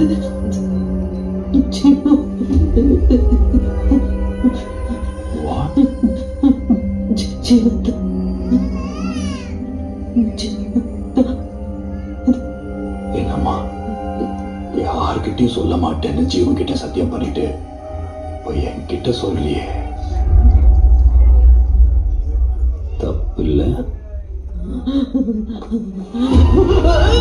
What? என்னம்மா யார்கிட்டயும் சொல்ல மாட்டேன்னு ஜீவன் கிட்ட சத்தியம் பண்ணிட்டு இப்போ என்கிட்ட சொல்லியே தப்பு இல்லை